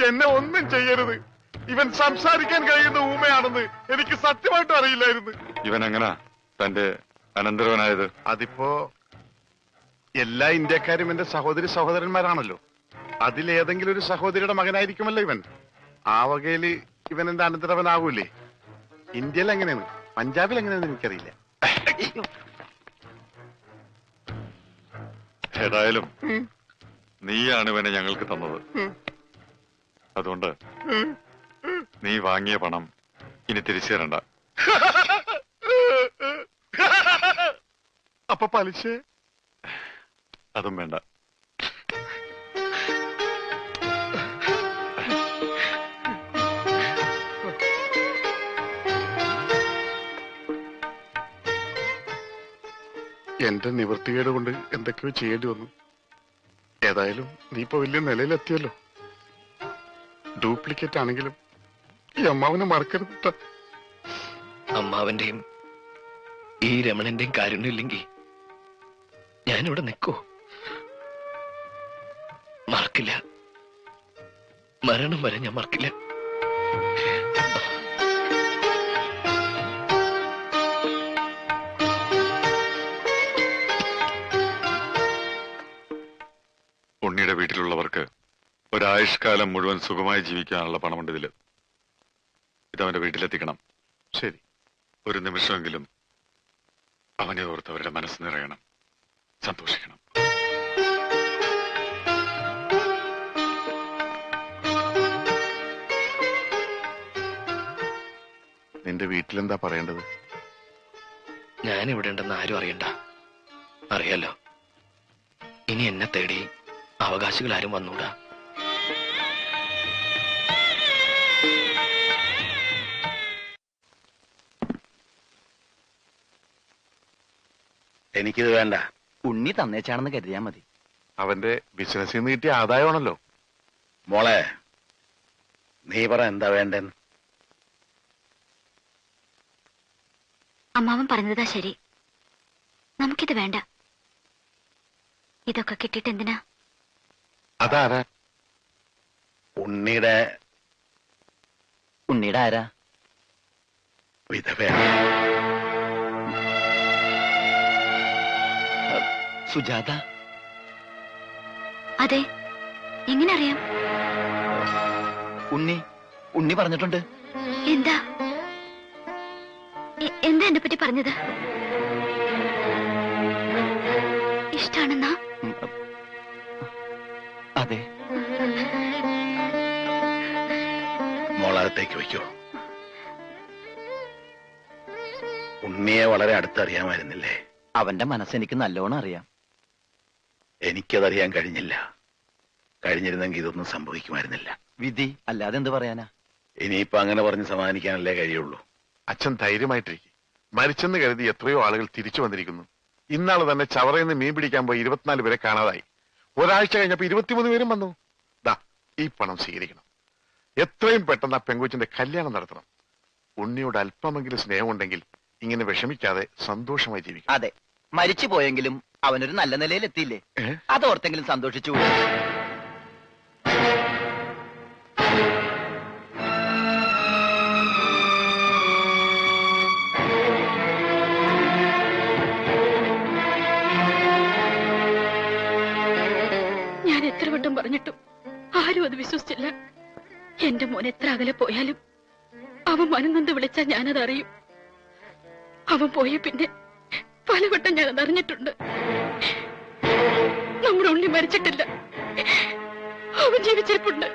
എന്നെ ഒന്നും ചെയ്യരുത് ഇവൻ സംസാരിക്കാൻ കഴിയുന്ന ഊമയാണെന്ന് എനിക്ക് സത്യമായിട്ടും അറിയില്ലായിരുന്നു ഇവൻ എങ്ങനാ തന്റെ അനന്തരവനായത് അതിപ്പോ എല്ലാ ഇന്ത്യക്കാരും എന്റെ സഹോദരി സഹോദരന്മാരാണല്ലോ അതിലേതെങ്കിലും ഒരു സഹോദരിയുടെ മകനായിരിക്കുമല്ലോ ഇവൻ ആ വകയില് ഇവൻ എന്റെ അനന്തരവനാകൂലേ ഇന്ത്യയിൽ എങ്ങനെയാണ് പഞ്ചാബിൽ എങ്ങനെയാണെന്ന് എനിക്കറിയില്ല ഏതായാലും നീയാണ് ഇവനെ ഞങ്ങൾക്ക് തന്നത് അതുകൊണ്ട് നീ വാങ്ങിയ പണം ഇനി തിരിച്ചു തരണ്ട അപ്പൊ പലിശ അതും വേണ്ട എന്റെ നിവൃത്തികേട് കൊണ്ട് എന്തൊക്കെയോ ചെയ്യേണ്ടി വന്നു ഏതായാലും നീ ഇപ്പൊ വലിയ നിലയിലെത്തിയല്ലോ ഡ്യൂപ്ലിക്കേറ്റ് ആണെങ്കിലും ഈ അമ്മാവനെ മറക്കരുത് ട്ടാ. അമ്മാവന്റെയും ഈ രമണന്റെയും കാരുണ്യമില്ലെങ്കിൽ ഞാനിവിടെ നിൽക്കൂ മറക്കില്ല മരണം വരെ ഞാൻ മറക്കില്ല ഉണ്ണിയുടെ വീട്ടിലുള്ളവർക്ക് ഒരായുഷ്കാലം മുഴുവൻ സുഖമായി ജീവിക്കാനുള്ള പണമുണ്ട് ഇതില് ഇതവന്റെ വീട്ടിലെത്തിക്കണം ശരി ഒരു നിമിഷമെങ്കിലും അവനെ ഓർത്ത് അവരുടെ മനസ്സ് നിറയണം സന്തോഷിക്കണം നിന്റെ വീട്ടിലെന്താ പറയേണ്ടത് ഞാനിവിടെ ഉണ്ടെന്ന് ആരും അറിയണ്ട അറിയാലോ ഇനി എന്നെ തേടി അവകാശികൾ ആരും വന്നൂടാ എനിക്കിത് വേണ്ട ഉണ്ണി തന്നേച്ചാണെന്ന് കരുതിയാ മതി അവന്റെ ബിസിനസ്സിൽ നിന്ന് കിട്ടിയ ആദായമാണല്ലോ മോളെ നീ പറ എന്താ വേണ്ടെന്ന് അമ്മാവൻ പറഞ്ഞതാ ശരി നമുക്കിത് വേണ്ട ഇതൊക്കെ കിട്ടിയിട്ട് എന്തിനാ അതാരാ ഉണ്ണിയുടെ ഉണ്ണിയുടെ ആരാ വിധവയാണ് സുജാത അതെ എങ്ങനെ അറിയാം ഉണ്ണി ഉണ്ണി പറഞ്ഞിട്ടുണ്ട് എന്താ എ- എന്താ എന്നെ പറ്റി പറഞ്ഞത് ഇഷ്ടാണെന്നാ ഉം, അതെ മോളകത്തേക്ക് വയ്ക്കോ ഉണ്ണിയെ വളരെ അടുത്തറിയാമായിരുന്നില്ലേ അവന്റെ മനസ്സ് എനിക്ക് നല്ലോണം അറിയാം എനിക്കതറിയാൻ കഴിഞ്ഞില്ല കഴിഞ്ഞിരുന്നെങ്കിൽ ഇതൊന്നും സംഭവിക്കുമായിരുന്നില്ല വിധി അല്ലാതെ എന്ത് പറയാനാ ഇനിയിപ്പോ അങ്ങനെ പറഞ്ഞ് സമാധാനിക്കാനല്ലേ കഴിയുള്ളൂ അച്ഛൻ ധൈര്യമായിട്ടിരിക്കും മരിച്ചെന്ന് കരുതി എത്രയോ ആളുകൾ തിരിച്ചു വന്നിരിക്കുന്നു ഇന്നാള് തന്നെ ചവറയിൽ നിന്ന് മീൻ പിടിക്കാൻ പോയി ഇരുപത്തിനാല് പേരെ കാണാതായി ഒരാഴ്ച കഴിഞ്ഞപ്പോ ഇരുപത്തിമൂന്ന് പേരും വന്നു ദാ ഈ പണം സ്വീകരിക്കണം എത്രയും പെട്ടെന്ന് ആ പെങ്കൊച്ചിന്റെ കല്യാണം നടത്തണം ഉണ്ണിയോട് അല്പമെങ്കിലും സ്നേഹമുണ്ടെങ്കിൽ ഇങ്ങനെ വിഷമിക്കാതെ സന്തോഷമായി ജീവിക്കാം അതെ മരിച്ചു പോയെങ്കിലും അവനൊരു നല്ല നിലയിൽ എത്തിയില്ലേ ഏ? അതോർത്തെങ്കിലും സന്തോഷിച്ചു ഞാൻ എത്ര വട്ടം പറഞ്ഞിട്ടും ആരും അത് വിശ്വസിച്ചില്ല എന്റെ മോൻ എത്ര അകലെ പോയാലും അവൻ മനനൊന്ന് വിളിച്ചാൽ ഞാനത് അറിയും അവൻ പോയ പിന്നെ പലവട്ടം ഞാനത് അറിഞ്ഞിട്ടുണ്ട് നമ്മുടെ ഉണ്ണി മരിച്ചിട്ടില്ല അവൻ ജീവിച്ചിരിപ്പുണ്ട്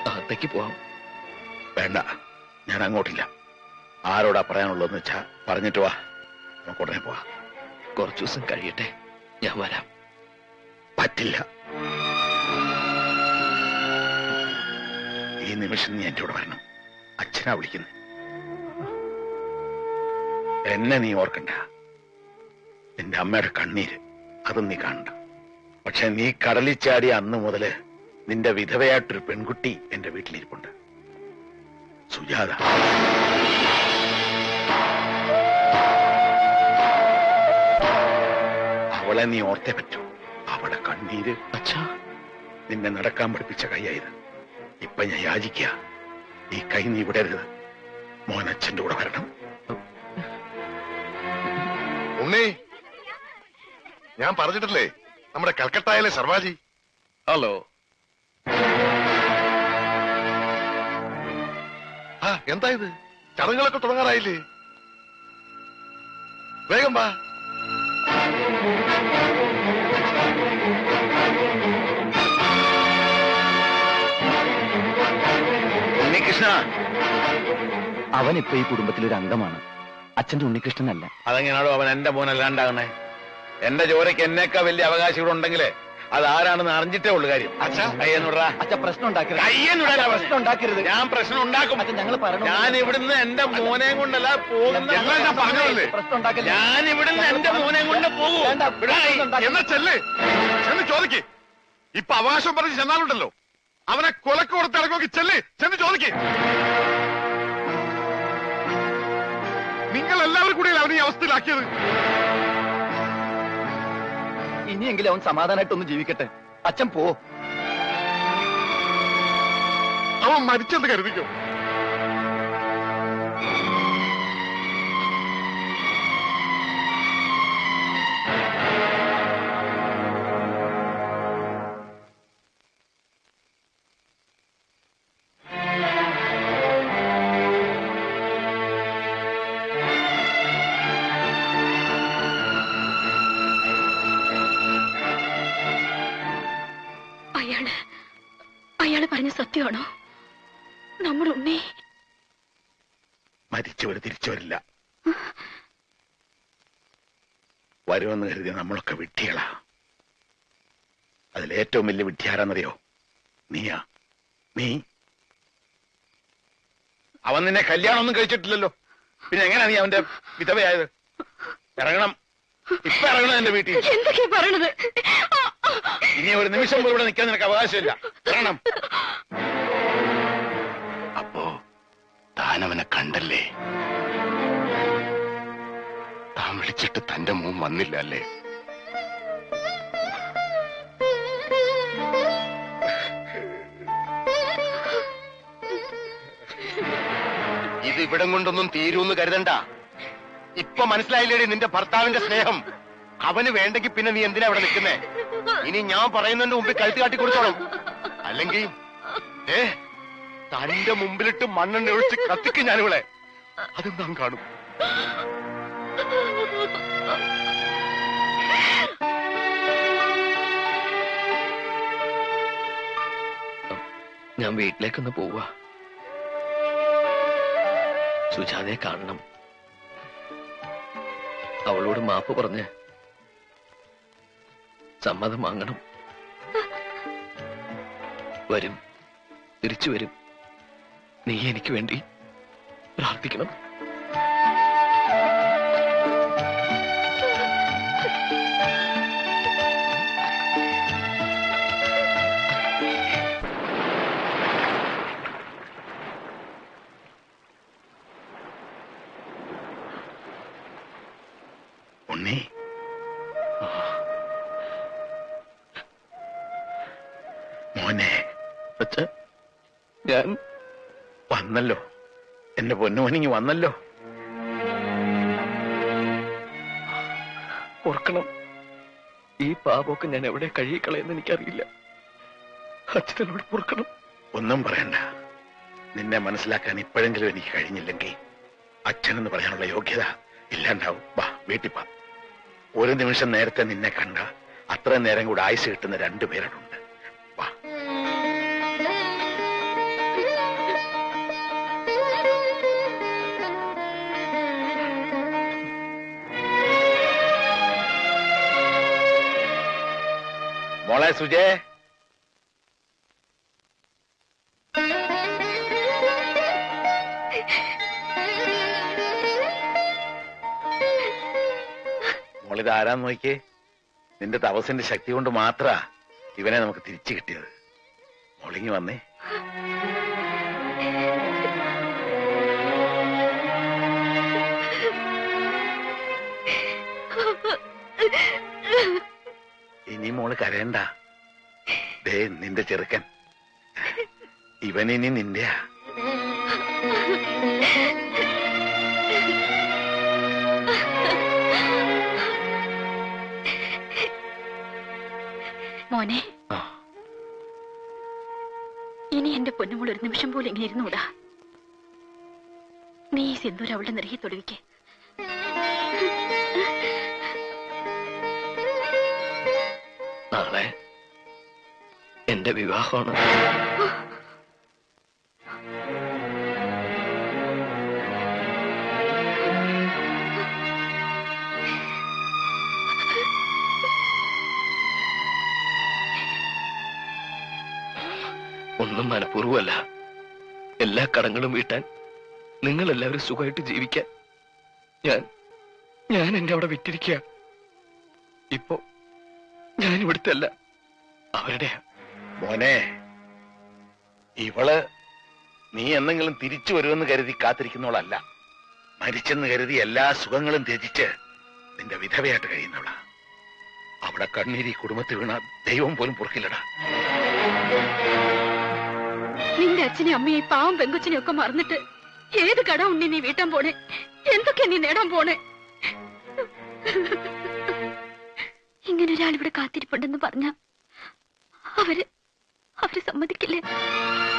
അകത്തേക്ക് പോവാം വേണ്ട ഞാൻ അങ്ങോട്ടില്ല ആരോടാ പറയാനുള്ളതെന്ന് വെച്ചാ പറഞ്ഞിട്ട് വാ നമുക്ക് ഉടനെ പോവാം കുറച്ചു ദിവസം കഴിയട്ടെ ഞാൻ വരാം പറ്റില്ല ഈ നിമിഷം നീ എന്റെ കൂടെ വരണം അച്ഛനാ വിളിക്കുന്നത് എന്നെ നീ ഓർക്കണ്ട നിന്റെ അമ്മയുടെ കണ്ണീര് അതും നീ കാണണ്ട പക്ഷെ നീ കടലിൽ ചാടിയ അന്ന് മുതല് നിന്റെ വിധവയായിട്ടൊരു പെൺകുട്ടി എന്റെ വീട്ടിലിരിപ്പുണ്ട് സുജാത അവളെ നീ ഓർത്തേ പറ്റൂ അവളെ കണ്ണീര് അച്ഛാ നിന്നെ നടക്കാൻ പഠിപ്പിച്ച കൈയായത് ഇപ്പൊ ഞാൻ യാചിക്കുക ഈ കൈ നീ വിടരുത് മോൻ അച്ഛന്റെ കൂടെ വരണം ഉണ്ണി ഞാൻ പറഞ്ഞിട്ടില്ലേ നമ്മുടെ കൽക്കട്ടയിലെ സർവാജി ഹലോ ആ എന്താ ഇത് ചടങ്ങുകളൊക്കെ തുടങ്ങാറായില്ലേ വേഗം വാ ഉണ്ണികൃഷ്ണ അവൻ ഇപ്പൊ ഈ കുടുംബത്തിലൊരു അംഗമാണ് അച്ഛന്റെ ഉണ്ണികൃഷ്ണനല്ല അതെങ്ങനെയാണോ അവൻ എന്റെ മോനല്ലാണ്ടാകണേ എന്റെ ജോലിക്ക് എന്നേക്കാ വലിയ അവകാശികൾ ഉണ്ടെങ്കിലേ അത് ആരാണെന്ന് അറിഞ്ഞിട്ടേ ഉള്ളു കാര്യം അച്ഛാ. കയ്യെന്നുടാ അച്ഛ പ്രശ്നം ഉണ്ടാക്കരുത് കയ്യെന്നുടാ അച്ഛാ, പ്രശ്നം ഉണ്ടാക്കരുത് ഞാൻ പ്രശ്നം ഉണ്ടാക്കും അച്ഛൻ ഞങ്ങൾ പറയണു ഞാൻ ഇവിടുന്ന് എന്റെ മോനെ കൊണ്ടല്ല പോകുന്ന എല്ലാം ഞാൻ പറഞ്ഞതല്ലേ? പ്രശ്നം ഉണ്ടാക്കരുത് ഞാൻ ഇവിടുന്ന് എന്റെ മോനെ കൊണ്ട് പോകും വേണ്ട, പ്രശ്നം ഉണ്ടാക്കരുത്. എന്നാ ചെല്ല് ചെന്ന് ചോദിക്ക് ഇപ്പൊ അവകാശം പറഞ്ഞ് ചെന്നാലുണ്ടല്ലോ അവനെ കൊലക്ക് കൊടുത്ത് ഇറങ്ങി ചെല്ല് ചെന്ന് ചോദിക്ക് നിങ്ങൾ എല്ലാവരും കൂടി അവനെ ഈ അവസ്ഥയിലാക്കിയത് ഇനിയെങ്കിലും അവൻ സമാധാനമായിട്ടൊന്ന് ജീവിക്കട്ടെ അച്ഛൻ പോ അവൻ മരിച്ചെന്ന് കരുതിക്കോ അയാള് അയാള് പറഞ്ഞ സത്യമാണോ നമ്മുടെ ഉണ്ണി മരിച്ചവർ തിരിച്ചു വരില്ല വരുമെന്ന് കരുതി നമ്മളൊക്കെ വിഡ്ഢികളാ അതിലേറ്റവും വലിയ വിഡ്ഢിയാരാന്നറിയോ നീയാ നീ അവൻ നിന്നെ കല്യാണം ഒന്നും കഴിച്ചിട്ടില്ലല്ലോ പിന്നെ എങ്ങനെയാ നീ അവന്റെ വിധവയായത് ഇറങ്ങണം ഇപ്പൊ ഇറങ്ങണം എന്റെ വീട്ടിൽ എന്തൊക്കെയാ പറയണത് ഇനി ഒരു നിമിഷം പോലും ഇവിടെ നിൽക്കാൻ നിനക്ക് അവകാശമില്ല ഇറങ്ങണം അപ്പോ താനവനെ കണ്ടല്ലേ താൻ വിളിച്ചിട്ട് തന്റെ മോൻ വന്നില്ല അല്ലേ ഇത് ഇവിടം കൊണ്ടൊന്നും തീരൂന്ന് കരുതണ്ട ഇപ്പൊ മനസ്സിലായില്ലേടി നിന്റെ ഭർത്താവിന്റെ സ്നേഹം അവന് വേണ്ടെങ്കിൽ പിന്നെ നീ എന്തിനാ ഇവിടെ നിൽക്കുന്നേ ഇനി ഞാൻ പറയുന്നതിന്റെ മുമ്പിൽ കഴുത്ത് കാട്ടി കൊടുത്തോണം അല്ലെങ്കിൽ ഏ തന്റെ മുമ്പിലിട്ട് മണ്ണെണ്ണ ഒഴിച്ച് കത്തിക്കും ഞാനിവിടെ അതും നാം കാണും ഞാൻ വീട്ടിലേക്കൊന്ന് പോവാ സുജാതയെ കാണണം അവളോട് മാപ്പ് പറഞ്ഞ് സമ്മതം വാങ്ങണം വരും തിരിച്ചു വരും നീ എനിക്ക് വേണ്ടി പ്രാർത്ഥിക്കണം ഉണ്ണി മോനെ അച്ഛ ഞാൻ വന്നല്ലോ എന്റെ പൊന്നുമോനിങ്ങി വന്നല്ലോ ഓർക്കണം ഈ പാപമൊക്കെ ഞാൻ എവിടെ കഴിയിക്കളയെന്ന് എനിക്കറിയില്ല അച്ഛനോട് ഓർക്കണം ഒന്നും പറയണ്ട നിന്നെ മനസ്സിലാക്കാൻ ഇപ്പോഴെങ്കിലും എനിക്ക് കഴിഞ്ഞില്ലെങ്കിൽ അച്ഛനെന്ന് പറയാനുള്ള യോഗ്യത ഇല്ലാണ്ടാവും വാ വീട്ടിൽ വാ ഒരു നിമിഷം നേരത്തെ നിന്നെ കണ്ട അത്രയും നേരം കൂടെ ആയുസ് കിട്ടുന്ന രണ്ടുപേരുണ്ട് വാ മോളെ സുജേ മോളിത് ആരാന്ന് നോക്കിയേ നിന്റെ തപസിന്റെ ശക്തി കൊണ്ട് മാത്ര ഇവനെ നമുക്ക് തിരിച്ചു കിട്ടിയത് മോളിങ്ങി വന്നേ ഇനി മോള് കരയണ്ട ദേ നിന്റെ ചെറുക്കൻ ഇവൻ ഇനി നിന്റെയാ മോനെ ആ. ഇനി എന്റെ പൊന്നുമോൾ ഒരു നിമിഷം പോലും ഇങ്ങനെ ഇരുന്നൂടാ നീ ഈ സിന്ദൂർ അവളുടെ നിറയെ തൊടുവിക്ക് നാളെ എന്റെ വിവാഹമാണ് ഒന്നും മനഃപൂർവ്വമല്ല എല്ലാ കടങ്ങളും വീട്ടാൻ നിങ്ങൾ എല്ലാവരും സുഖമായിട്ട് ജീവിക്കാൻ ഞാൻ ഞാൻ എന്റെ അവിടെ വിറ്റിരിക്കുക ഇപ്പോ ഞാൻ ഇവിടുത്തെ അല്ല അവരുടെ മോനെ ഇവള് നീ എന്തെങ്കിലും തിരിച്ചു വരുമെന്ന് കരുതി കാത്തിരിക്കുന്നവളല്ല മരിച്ചെന്ന് കരുതി എല്ലാ സുഖങ്ങളും ത്യജിച്ച് നിന്റെ വിധവയായിട്ട് കഴിയുന്നവളാ അവിടെ കണ്ണീരി കുടുംബത്തിൽ വീണ ദൈവം പോലും പൊറുക്കില്ലടാ നിന്റെ അച്ഛനെ അമ്മയെ പാവം പെങ്കൊച്ചിനെ ഒക്കെ മറന്നിട്ട് ഏത് കട ഉണ്ണി നീ വീട്ടാൻ പോണേ എന്തൊക്കെയാ നീ നേടാൻ പോണേ ഇങ്ങനെ ഒരാൾ ഇവിടെ കാത്തിരിപ്പുണ്ടെന്ന് പറഞ്ഞ അവര് അവര് സമ്മതിക്കില്ലേ